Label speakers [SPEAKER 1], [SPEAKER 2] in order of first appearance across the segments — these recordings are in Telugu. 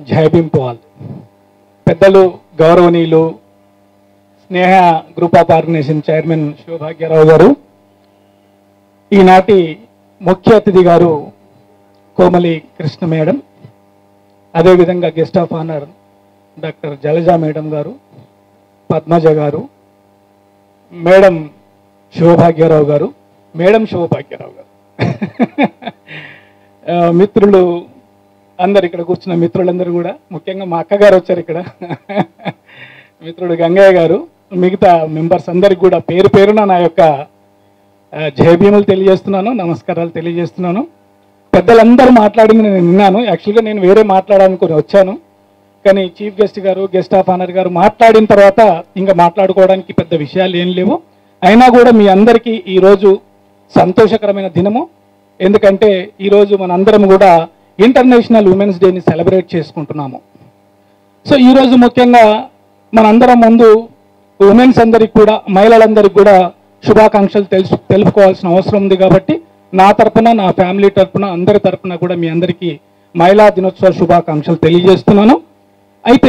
[SPEAKER 1] జయభీం పోవాలి పెద్దలు గౌరవనీయులు Sneha group of organization chairman Shivabhagya Rao garu ఈనాటి ముఖ్య అతిథి గారు కోమలి కృష్ణ మేడం అదేవిధంగా guest of honour doctor Jalaja madam garu Padmaja గారు మేడం శివభాగ్యరావు గారు మేడం శివభాగ్యరావు గారు ఆ, మిత్రులు అందరు ఇక్కడ కూర్చున్న మిత్రులందరూ కూడా ముఖ్యంగా మా అక్కగారు వచ్చారు ఇక్కడ మిత్రుడు గంగయ్య గారు మిగతా మెంబర్స్ అందరికి కూడా పేరు పేరున నా యొక్క ఆ, జయభీములు తెలియజేస్తున్నాను నమస్కారాలు తెలియజేస్తున్నాను పెద్దలందరూ మాట్లాడింది నేను విన్నాను యాక్చువల్గా నేను వేరే మాట్లాడాలనుకుని వచ్చాను కానీ chief guest garu guest of honour garu మాట్లాడిన తర్వాత ఇంకా మాట్లాడుకోవడానికి పెద్ద విషయాలు ఏం లేవు అయినా కూడా మీ అందరికీ ఈరోజు సంతోషకరమైన దినము ఎందుకంటే ఈరోజు మనందరం కూడా ఇంటర్నేషనల్ ఉమెన్స్ డేని సెలబ్రేట్ చేసుకుంటున్నాము సో ఈరోజు ముఖ్యంగా మనందరం ముందు ఉమెన్స్ అందరికి కూడా మహిళలందరికీ కూడా శుభాకాంక్షలు తెలుసు తెలుపుకోవాల్సిన అవసరం ఉంది కాబట్టి నా తరపున నా ఫ్యామిలీ తరపున అందరి తరపున కూడా మీ అందరికీ మహిళా దినోత్సవ శుభాకాంక్షలు తెలియజేస్తున్నాను అయితే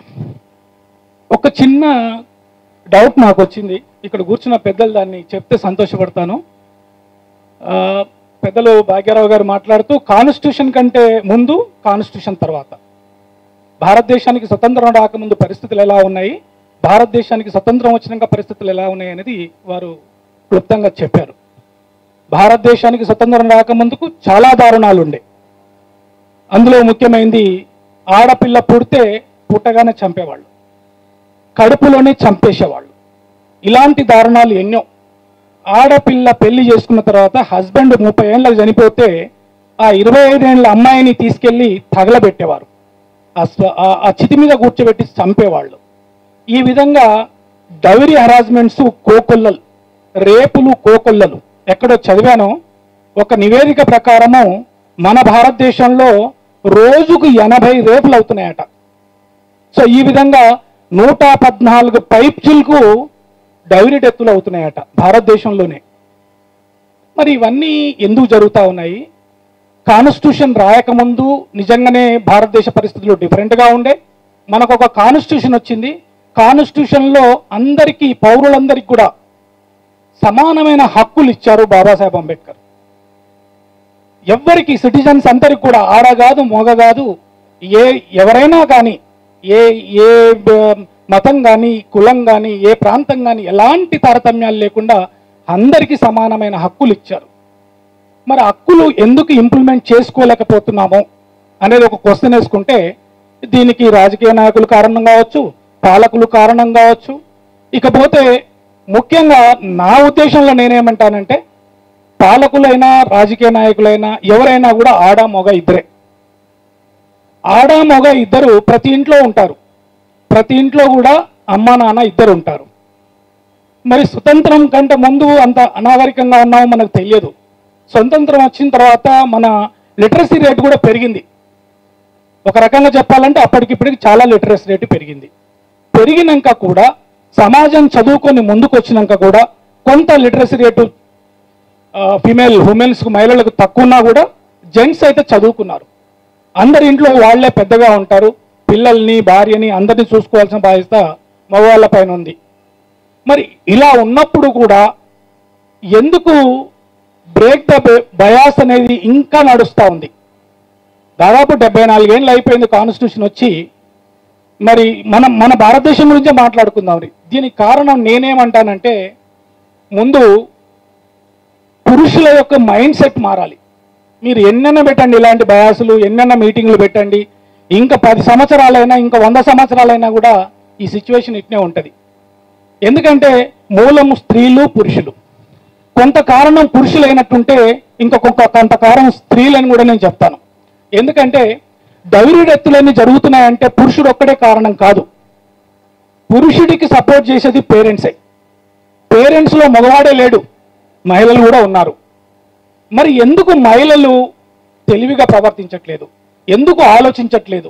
[SPEAKER 1] ఒక చిన్న డౌట్ నాకు వచ్చింది ఇక్కడ కూర్చున్న పెద్దలు దాన్ని చెప్తే సంతోషపడతాను ఆ, పెద్దలు భాగ్యరావు గారు మాట్లాడుతూ కాన్స్టిట్యూషన్ కంటే ముందు కాన్స్టిట్యూషన్ తర్వాత భారతదేశానికి స్వతంత్రం రాకముందు పరిస్థితులు ఎలా ఉన్నాయి భారతదేశానికి స్వతంత్రం వచ్చినాక పరిస్థితులు ఎలా ఉన్నాయి అనేది వారు క్లుప్తంగా చెప్పారు భారతదేశానికి స్వతంత్రం రాకముందుకు చాలా దారుణాలు ఉండే అందులో ముఖ్యమైనది ఆడపిల్ల పుడితే పుట్టగానే చంపేవాళ్ళు కడుపులోనే చంపేసేవాళ్ళు ఇలాంటి దారుణాలు ఎన్నో ఆడపిల్ల పెళ్లి చేసుకున్న తర్వాత హస్బెండ్ ముప్పై ఏళ్ళకి చనిపోతే ఆ ఇరవై ఐదేళ్ల అమ్మాయిని తీసుకెళ్లి తగలబెట్టేవారు ఆ స్వ- ఆ- ఆ చితి మీద కూర్చోబెట్టి చంపేవాళ్ళు ఈ విధంగా డౌరీ హరాస్మెంట్స్ కోకొల్లలు రేపులు కోకొల్లలు ఎక్కడో చదివానో ఒక నివేదిక ప్రకారము మన భారతదేశంలో రోజుకు ఎనభై రేపులు అవుతున్నాయట సో ఈ విధంగా నూట పద్నాలుగు పైప్చిల్కు డౌరీ డెత్తులు అవుతున్నాయట భారతదేశంలోనే మరి ఇవన్నీ ఎందుకు జరుగుతూ ఉన్నాయి కాన్స్టిట్యూషన్ రాయకముందు నిజంగానే భారతదేశ పరిస్థితులు డిఫరెంట్గా ఉండే మనకు ఒక కాన్స్టిట్యూషన్ వచ్చింది కాన్స్టిట్యూషన్లో అందరికీ పౌరులందరికీ కూడా సమానమైన హక్కులు ఇచ్చారు బాబాసాహెబ్ అంబేద్కర్ ఎవ్వరికి సిటిజన్స్ అందరికి కూడా ఆడ కాదు మొగ కాదు ఏ ఎవరైనా కానీ ఏ ఏ బ- మతం కానీ కులం కానీ ఏ ప్రాంతం కానీ ఎలాంటి తారతమ్యాలు లేకుండా అందరికీ సమానమైన హక్కులు ఇచ్చారు మరి హక్కులు ఎందుకు ఇంప్లిమెంట్ చేసుకోలేకపోతున్నామో అనేది ఒక క్వశ్చన్ వేసుకుంటే దీనికి రాజకీయ నాయకులు కారణం కావచ్చు పాలకులు కారణం కావచ్చు ఇకపోతే ముఖ్యంగా నా ఉద్దేశంలో నేనేమంటానంటే పాలకులైనా రాజకీయ నాయకులైనా ఎవరైనా కూడా ఆడ మొగ ఇద్దరే ఆడ మొగ ఇద్దరు ప్రతి ఇంట్లో ఉంటారు ప్రతి ఇంట్లో కూడా అమ్మ నాన్న ఇద్దరు ఉంటారు మరి స్వతంత్రం కంటే ముందు అంత అనాగరికంగా ఉన్నామో మనకు తెలియదు స్వతంత్రం వచ్చిన తర్వాత మన లిటరసీ రేట్ కూడా పెరిగింది ఒక రకంగా చెప్పాలంటే అప్పటికిప్పటికి చాలా లిటరసీ రేటు పెరిగింది పెరిగినాక కూడా సమాజం చదువుకొని ముందుకు వచ్చినాక కూడా కొంత లిటరసీ రేటు ఫిమేల్ ఉమెన్స్ మహిళలకు తక్కువ ఉన్నా కూడా జెంట్స్ అయితే చదువుకున్నారు అందరి ఇంట్లో వాళ్ళే పెద్దగా ఉంటారు పిల్లల్ని భార్యని అందరినీ చూసుకోవాల్సిన బాధ్యత మగవాళ్ళ పైన ఉంది మరి ఇలా ఉన్నప్పుడు కూడా ఎందుకు బ్రేక్ ద బయాస్ అనేది ఇంకా నడుస్తూ ఉంది దాదాపు డెబ్బై నాలుగేళ్ళు అయిపోయింది కాన్స్టిట్యూషన్ వచ్చి మరి మనం మన భారతదేశం గురించే మాట్లాడుకుందాం మరి దీనికి కారణం నేనేమంటానంటే ముందు పురుషుల యొక్క మైండ్ సెట్ మారాలి మీరు ఎన్నెన్న పెట్టండి ఇలాంటి బయాసులు ఎన్నెన్న మీటింగ్లు పెట్టండి ఇంకా పది సంవత్సరాలైనా ఇంకా వంద సంవత్సరాలైనా కూడా ఈ సిచ్యువేషన్ ఇట్నే ఉంటుంది ఎందుకంటే మూలము స్త్రీలు పురుషులు కొంత కారణం పురుషులైనట్టుంటే ఇంకా కొంత కొంత కారణం స్త్రీలని కూడా నేను చెప్తాను ఎందుకంటే డౌరీ డెత్తులన్నీ జరుగుతున్నాయంటే పురుషుడు ఒక్కడే కారణం కాదు పురుషుడికి సపోర్ట్ చేసేది పేరెంట్సే పేరెంట్స్లో మగవాడే లేడు మహిళలు కూడా ఉన్నారు మరి ఎందుకు మహిళలు తెలివిగా ప్రవర్తించట్లేదు ఎందుకు ఆలోచించట్లేదు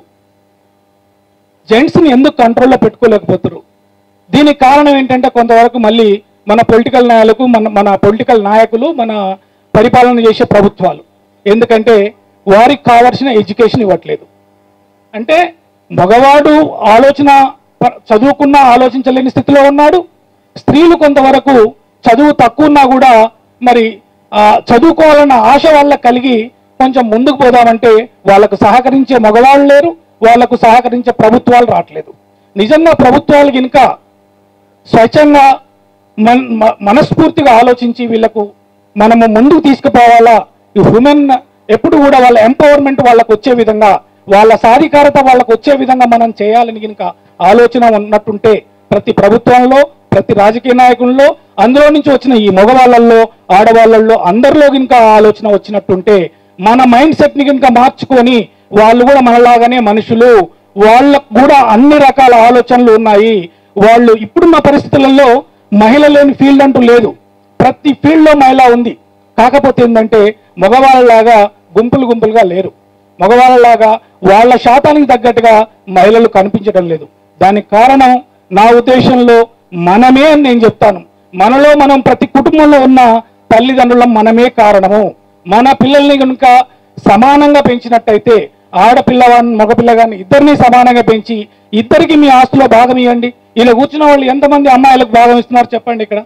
[SPEAKER 1] జెంట్స్ని ఎందుకు కంట్రోల్లో పెట్టుకోలేకపోతున్నారు దీనికి కారణం ఏంటంటే కొంతవరకు మళ్ళీ మన పొలిటికల్ నాయకులు మన మన పొలిటికల్ నాయకులు మన పరిపాలన చేసే ప్రభుత్వాలు ఎందుకంటే వారికి కావాల్సిన ఎడ్యుకేషన్ ఇవ్వట్లేదు అంటే మగవాడు ఆలోచన ప- చదువుకున్న ఆలోచించలేని స్థితిలో ఉన్నాడు స్త్రీలు కొంతవరకు చదువు తక్కువ ఉన్నా కూడా మరి ఆ, చదువుకోవాలన్న ఆశ వాళ్ళకి కలిగి కొంచెం ముందుకు పోదామంటే వాళ్ళకు సహకరించే మగవాళ్ళు లేరు వాళ్ళకు సహకరించే ప్రభుత్వాలు రావట్లేదు నిజంగా ప్రభుత్వాలు కనుక స్వచ్ఛంగా మన మ- మనస్ఫూర్తిగా ఆలోచించి వీళ్ళకు మనము ముందుకు తీసుకుపోవాలా ఈ ఉమెన్ ఎప్పుడు కూడా వాళ్ళ ఎంపవర్మెంట్ వాళ్ళకు వచ్చే విధంగా వాళ్ళ సాధికారత వాళ్ళకు వచ్చే విధంగా మనం చేయాలని కనుక ఆలోచన ఉన్నట్టుంటే ప్రతి ప్రభుత్వంలో ప్రతి రాజకీయ నాయకుల్లో అందులో నుంచి వచ్చిన ఈ మగవాళ్ళల్లో ఆడవాళ్ళల్లో అందరిలో కనుక ఆలోచన వచ్చినట్టుంటే మన మైండ్ సెట్ ని కనుక మార్చుకొని వాళ్ళు కూడా మనలాగానే మనుషులు వాళ్ళకు కూడా అన్ని రకాల ఆలోచనలు ఉన్నాయి వాళ్ళు ఇప్పుడున్న పరిస్థితులలో మహిళ లేని ఫీల్డ్ అంటూ లేదు ప్రతి ఫీల్డ్లో మహిళ ఉంది కాకపోతే ఏంటంటే మగవాళ్ళలాగా గుంపులు గుంపులుగా లేరు మగవాళ్ళలాగా వాళ్ళ శాతానికి తగ్గట్టుగా మహిళలు కనిపించడం లేదు దానికి కారణం నా ఉద్దేశంలో మనమే అని నేను చెప్తాను మనలో మనం ప్రతి కుటుంబంలో ఉన్న తల్లిదండ్రులం మనమే కారణము మన పిల్లల్ని కనుక సమానంగా పెంచినట్టయితే ఆడపిల్లవాడిని మగపిల్లగాని ఇద్దరిని సమానంగా పెంచి ఇద్దరికి మీ ఆస్తిలో భాగం ఇవ్వండి ఇలా కూర్చున్న వాళ్ళు ఎంతమంది అమ్మాయిలకు భాగం ఇస్తున్నారు చెప్పండి ఇక్కడ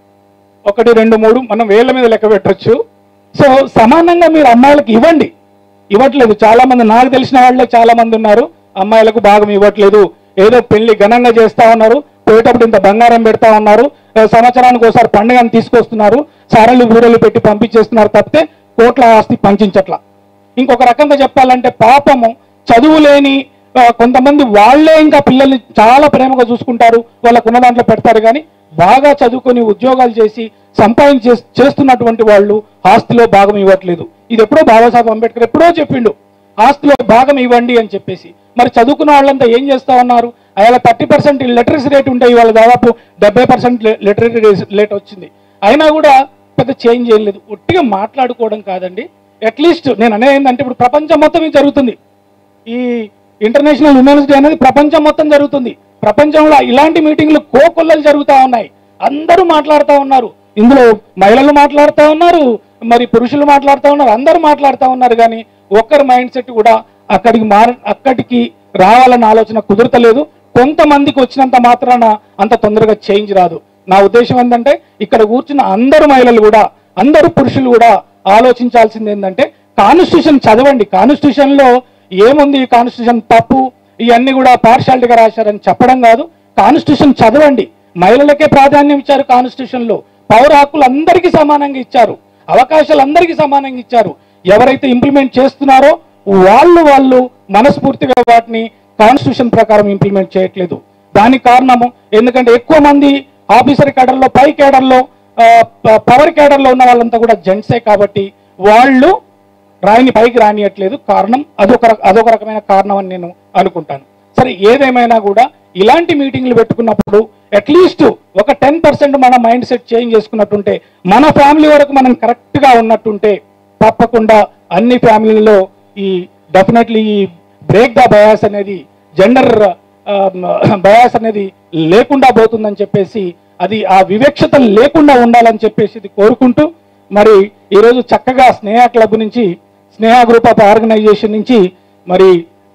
[SPEAKER 1] ఒకటి రెండు మూడు మనం వేళ్ల మీద లెక్క పెట్టొచ్చు సో సమానంగా మీరు అమ్మాయిలకు ఇవ్వండి ఇవ్వట్లేదు చాలా మంది నాకు తెలిసిన వాళ్ళే చాలా మంది ఉన్నారు అమ్మాయిలకు భాగం ఇవ్వట్లేదు ఏదో పెళ్లి ఘనంగా చేస్తా ఉన్నారు పోయేటప్పుడు ఇంత బంగారం పెడతా ఉన్నారు ఆ, సంవత్సరానికి ఒకసారి పండుగను తీసుకొస్తున్నారు సారలు బూరలు పెట్టి పంపించేస్తున్నారు తప్పితే కోట్ల ఆస్తి పంచించట్లా ఇంకొక రకంగా చెప్పాలంటే పాపము చదువు లేని ఆ, కొంతమంది వాళ్ళే ఇంకా పిల్లల్ని చాలా ప్రేమగా చూసుకుంటారు వాళ్ళకు ఉన్న దాంట్లో పెడతారు కానీ బాగా చదువుకొని ఉద్యోగాలు చేసి సంపాదించే చేస్తున్నటువంటి వాళ్ళు ఆస్తిలో భాగం ఇవ్వట్లేదు ఇది ఎప్పుడో బాబాసాహెబ్ అంబేద్కర్ ఎప్పుడో చెప్పిండు ఆస్తిలో భాగం ఇవ్వండి అని చెప్పేసి మరి చదువుకున్న వాళ్ళంతా ఏం చేస్తా ఉన్నారు అలా థర్టీ పర్సెంట్ లిటరసీ రేట్ ఉంటే ఇవాళ దాదాపు డెబ్బై పర్సెంట్ లిటరసీ రేట్ వచ్చింది అయినా కూడా పెద్ద చేంజ్ ఏం లేదు ఒట్టిగా మాట్లాడుకోవడం కాదండి అట్లీస్ట్ నేను అనేది ఏంటంటే ఇప్పుడు ప్రపంచం మొత్తం ఇది జరుగుతుంది ఈ ఇంటర్నేషనల్ ఉమెన్స్ డే అనేది ప్రపంచం మొత్తం జరుగుతుంది ప్రపంచంలో ఇలాంటి మీటింగ్లు కోకొల్లలు జరుగుతూ ఉన్నాయి అందరూ మాట్లాడుతూ ఉన్నారు ఇందులో మహిళలు మాట్లాడుతూ ఉన్నారు మరి పురుషులు మాట్లాడుతూ ఉన్నారు అందరూ మాట్లాడుతూ ఉన్నారు కానీ ఒక్కరి మైండ్ సెట్ కూడా అక్కడికి మార అక్కడికి రావాలన్న ఆలోచన కుదరతలేదు కొంతమందికి వచ్చినంత మాత్రాన అంత తొందరగా చేంజ్ రాదు నా ఉద్దేశం ఏంటంటే ఇక్కడ కూర్చున్న అందరు మహిళలు కూడా అందరు పురుషులు కూడా ఆలోచించాల్సింది ఏంటంటే కాన్స్టిట్యూషన్ చదవండి కాన్స్టిట్యూషన్ లో ఏముంది కాన్స్టిట్యూషన్ తప్పు ఇవన్నీ కూడా పార్షాలిటీగా రాశారని చెప్పడం కాదు కాన్స్టిట్యూషన్ చదవండి మహిళలకే ప్రాధాన్యం ఇచ్చారు కాన్స్టిట్యూషన్ లో పౌర హక్కులు అందరికీ సమానంగా ఇచ్చారు అవకాశాలు అందరికీ సమానంగా ఇచ్చారు ఎవరైతే ఇంప్లిమెంట్ చేస్తున్నారో వాళ్ళు వాళ్ళు మనస్ఫూర్తిగా వాటిని కాన్స్టిట్యూషన్ ప్రకారం ఇంప్లిమెంట్ చేయట్లేదు దానికి కారణము ఎందుకంటే ఎక్కువ మంది ఆఫీసర్ కేడర్లో పై కేడర్లో ఆ, ప- పవర్ కేడర్లో ఉన్న వాళ్ళంతా కూడా జెంట్సే కాబట్టి వాళ్ళు రాయిని పైకి రానియట్లేదు కారణం అదొక రక- అదొక రకమైన కారణం అని నేను అనుకుంటాను సరే ఏదేమైనా కూడా ఇలాంటి మీటింగ్లు పెట్టుకున్నప్పుడు అట్లీస్ట్ ఒక టెన్ పర్సెంట్ మన మైండ్ సెట్ చేంజ్ చేసుకున్నట్టుంటే మన ఫ్యామిలీ వరకు మనం కరెక్ట్ గా ఉన్నట్టుంటే తప్పకుండా అన్ని ఫ్యామిలీల్లో ఈ డెఫినెట్లీ ఈ బ్రేక్ ద బయాస్ అనేది జెండర్ బయాస్ అనేది లేకుండా పోతుందని చెప్పేసి అది ఆ వివక్షత లేకుండా ఉండాలని చెప్పేసి ఇది కోరుకుంటూ మరి ఈరోజు చక్కగా స్నేహ క్లబ్ నుంచి స్నేహ గ్రూప్ ఆఫ్ ఆర్గనైజేషన్ నుంచి మరి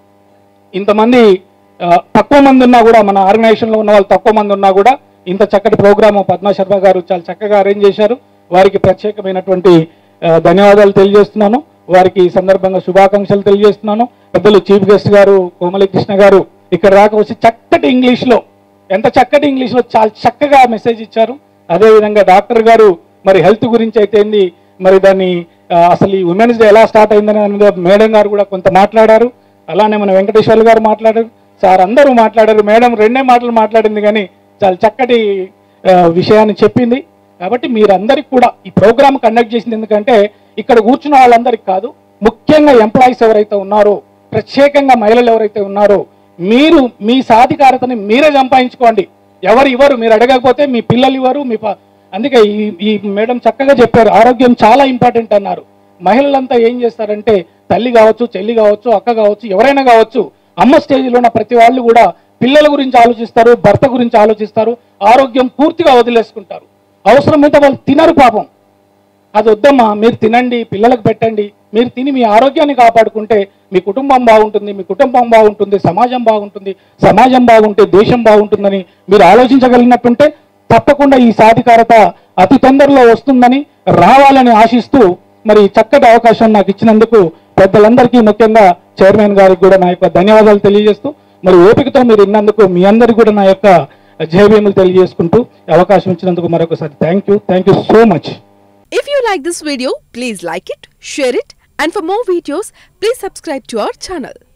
[SPEAKER 1] ఇంతమంది ఆ, తక్కువ మంది ఉన్నా కూడా మన ఆర్గనైజేషన్లో ఉన్న వాళ్ళు తక్కువ మంది ఉన్నా కూడా ఇంత చక్కటి ప్రోగ్రామ్ పద్మా శర్మ గారు చాలా చక్కగా అరేంజ్ చేశారు వారికి ప్రత్యేకమైనటువంటి ఆ, ధన్యవాదాలు తెలియజేస్తున్నాను వారికి ఈ సందర్భంగా శుభాకాంక్షలు తెలియజేస్తున్నాను పెద్దలు చీఫ్ గెస్ట్ గారు కోమలి కృష్ణ గారు ఇక్కడ దాకా వచ్చి చక్కటి ఇంగ్లీష్లో ఎంత చక్కటి ఇంగ్లీష్లో చాలా చక్కగా మెసేజ్ ఇచ్చారు అదేవిధంగా డాక్టర్ గారు మరి హెల్త్ గురించి అయితే ఏంది మరి దాన్ని ఆ, అసలు ఈ ఉమెన్స్ డే ఎలా స్టార్ట్ అయిందని అనేది మేడం గారు కూడా కొంత మాట్లాడారు అలానే మన వెంకటేశ్వర్లు గారు మాట్లాడారు సార్ అందరూ మాట్లాడారు మేడం రెండే మాటలు మాట్లాడింది కానీ చాలా చక్కటి ఆ, విషయాన్ని చెప్పింది కాబట్టి మీరందరికి కూడా ఈ ప్రోగ్రామ్ కండక్ట్ చేసింది ఎందుకంటే ఇక్కడ కూర్చున్న వాళ్ళందరికీ కాదు ముఖ్యంగా ఎంప్లాయీస్ ఎవరైతే ఉన్నారో ప్రత్యేకంగా మహిళలు ఎవరైతే ఉన్నారో మీరు మీ సాధికారతని మీరే సంపాదించుకోండి ఎవరు ఇవ్వరు మీరు అడగకపోతే మీ పిల్లలు ఇవ్వరు మీ ప- అందుకే ఈ ఈ మేడం చక్కగా చెప్పారు ఆరోగ్యం చాలా ఇంపార్టెంట్ అన్నారు మహిళలంతా ఏం చేస్తారంటే తల్లి కావచ్చు చెల్లి కావచ్చు అక్క కావచ్చు ఎవరైనా కావచ్చు అమ్మ స్టేజ్లో ఉన్న ప్రతి వాళ్ళు కూడా పిల్లల గురించి ఆలోచిస్తారు భర్త గురించి ఆలోచిస్తారు ఆరోగ్యం పూర్తిగా వదిలేసుకుంటారు అవసరమైతే వాళ్ళు తినరు పాపం అది వద్దమ్మా మీరు తినండి పిల్లలకు పెట్టండి మీరు తిని మీ ఆరోగ్యాన్ని కాపాడుకుంటే మీ కుటుంబం బాగుంటుంది మీ కుటుంబం బాగుంటుంది సమాజం బాగుంటుంది సమాజం బాగుంటే దేశం బాగుంటుందని మీరు ఆలోచించగలిగినట్టుంటే తప్పకుండా ఈ సాధికారత అతి తొందరలో వస్తుందని రావాలని ఆశిస్తూ మరి చక్కటి అవకాశం నాకు ఇచ్చినందుకు పెద్దలందరికీ ముఖ్యంగా చైర్మన్ గారికి కూడా నా యొక్క ధన్యవాదాలు తెలియజేస్తూ మరి ఓపికతో మీరు ఇన్నందుకు మీ అందరికి కూడా నా యొక్క జయభీములు తెలియజేసుకుంటూ ఈ అవకాశం ఇచ్చినందుకు మరొకసారి thank you thank you so much
[SPEAKER 2] If you like this video, please like it, share it, and for more videos, please subscribe to our channel.